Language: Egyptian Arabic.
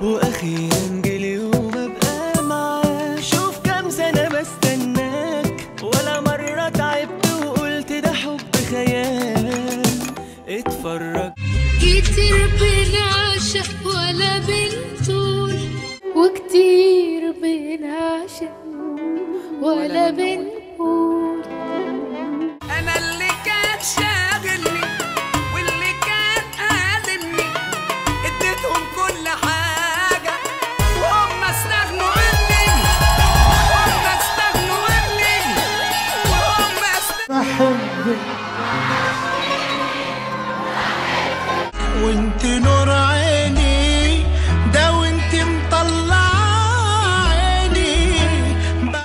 واخيرا جه اليوم ابقى معاك شوف كام سنه بستناك ولا مره تعبت وقلت ده حب خيال اتفرج كتير بنعشق ولا بنطول وكتير بنعشق ولا بنطول